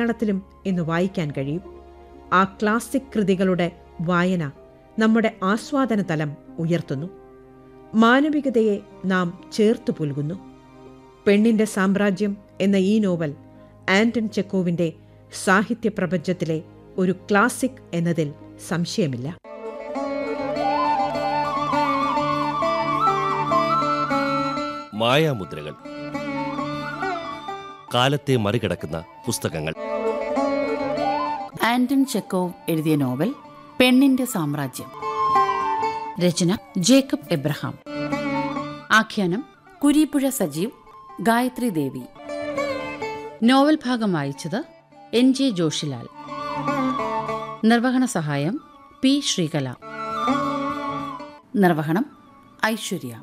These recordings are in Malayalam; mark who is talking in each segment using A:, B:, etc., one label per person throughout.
A: മലയാളത്തിലും ഇന്ന് വായിക്കാൻ കഴിയും ആ ക്ലാസിക് കൃതികളുടെ വായന നമ്മുടെ ആസ്വാദന തലം ഉയർത്തുന്നു മാനവികതയെ നാം ചേർത്തു പുൽകുന്നു പെണ്ണിന്റെ സാമ്രാജ്യം എന്ന ഈ നോവൽ ആന്റൺ ചെക്കോവിന്റെ സാഹിത്യ പ്രപഞ്ചത്തിലെ ഒരു ക്ലാസിക് എന്നതിൽ സംശയമില്ല
B: മായാമുദ്രകൾ കാലത്തെ മറികടക്കുന്ന പുസ്തകങ്ങൾ
C: ആന്റൺ ചെക്കോവ് എഴുതിയ നോവൽ പെണ്ണിന്റെ സാമ്രാജ്യം രചന ജേക്കബ് എബ്രഹാം ആഖ്യാനം കുരീപ്പുഴ സജീവ് ഗായത്രി ദേവി നോവൽ ഭാഗം വായിച്ചത് എൻ ജെ ജോഷിലാൽ നിർവഹണ സഹായം പി ശ്രീകല നിർവഹണം ഐശ്വര്യ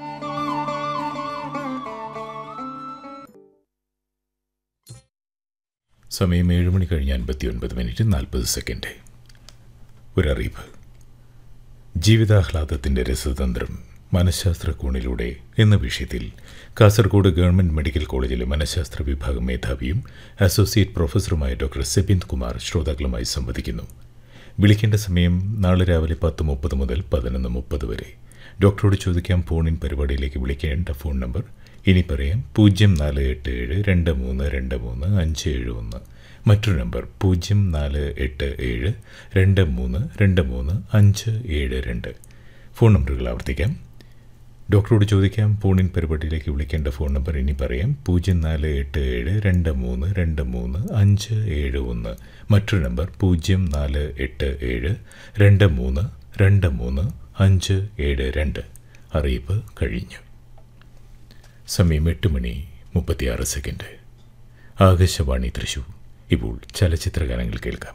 D: സമയം ഏഴ് മണി കഴിഞ്ഞ് അൻപത്തി ഒൻപത് മിനിറ്റ് നാൽപ്പത് സെക്കൻഡ് ഒരറിയിപ്പ് ജീവിതാഹ്ലാദത്തിൻ്റെ രസതന്ത്രം മനഃശാസ്ത്ര കോണിലൂടെ എന്ന വിഷയത്തിൽ കാസർഗോഡ് ഗവൺമെൻറ് മെഡിക്കൽ കോളേജിലെ മനഃശാസ്ത്ര വിഭാഗം മേധാവിയും അസോസിയേറ്റ് പ്രൊഫസറുമായ ഡോക്ടർ സെബിന്ദ് കുമാർ ശ്രോതാക്കളുമായി സംവദിക്കുന്നു വിളിക്കേണ്ട സമയം നാളെ രാവിലെ പത്ത് മുപ്പത് മുതൽ പതിനൊന്ന് മുപ്പത് വരെ ഡോക്ടറോട് ചോദിക്കാം ഫോണിൻ പരിപാടിയിലേക്ക് വിളിക്കേണ്ട ഫോൺ നമ്പർ ഇനി പറയാം പൂജ്യം നാല് എട്ട് ഏഴ് രണ്ട് മൂന്ന് രണ്ട് മൂന്ന് അഞ്ച് ഏഴ് ഒന്ന് മറ്റൊരു നമ്പർ പൂജ്യം നാല് എട്ട് ഏഴ് രണ്ട് മൂന്ന് രണ്ട് മൂന്ന് അഞ്ച് ഏഴ് രണ്ട് ഫോൺ നമ്പറുകൾ ആവർത്തിക്കാം ഡോക്ടറോട് ചോദിക്കാം ഫോണിൻ പരിപാടിയിലേക്ക് വിളിക്കേണ്ട ഫോൺ നമ്പർ ഇനി പറയാം പൂജ്യം നാല് എട്ട് ഏഴ് രണ്ട് മൂന്ന് രണ്ട് മൂന്ന് അഞ്ച് ഏഴ് ഒന്ന് മറ്റൊരു നമ്പർ പൂജ്യം നാല് എട്ട് ഏഴ് രണ്ട് മൂന്ന് രണ്ട് മൂന്ന് അഞ്ച് ഏഴ് രണ്ട് അറിയിപ്പ് കഴിഞ്ഞു സമയം എട്ട് മണി മുപ്പത്തിയാറ് സെക്കൻഡ് ആകാശവാണി തൃശൂർ ഇപ്പോൾ ചലച്ചിത്ര ഗാനങ്ങൾ കേൾക്കാം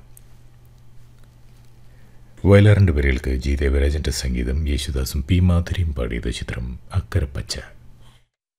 D: വയലാറിൻ്റെ വരകൾക്ക് ജി ദേവരാജൻ്റെ സംഗീതം യേശുദാസും പി മാധുരിയും പാടിയത് ചിത്രം അക്കരപ്പച്ച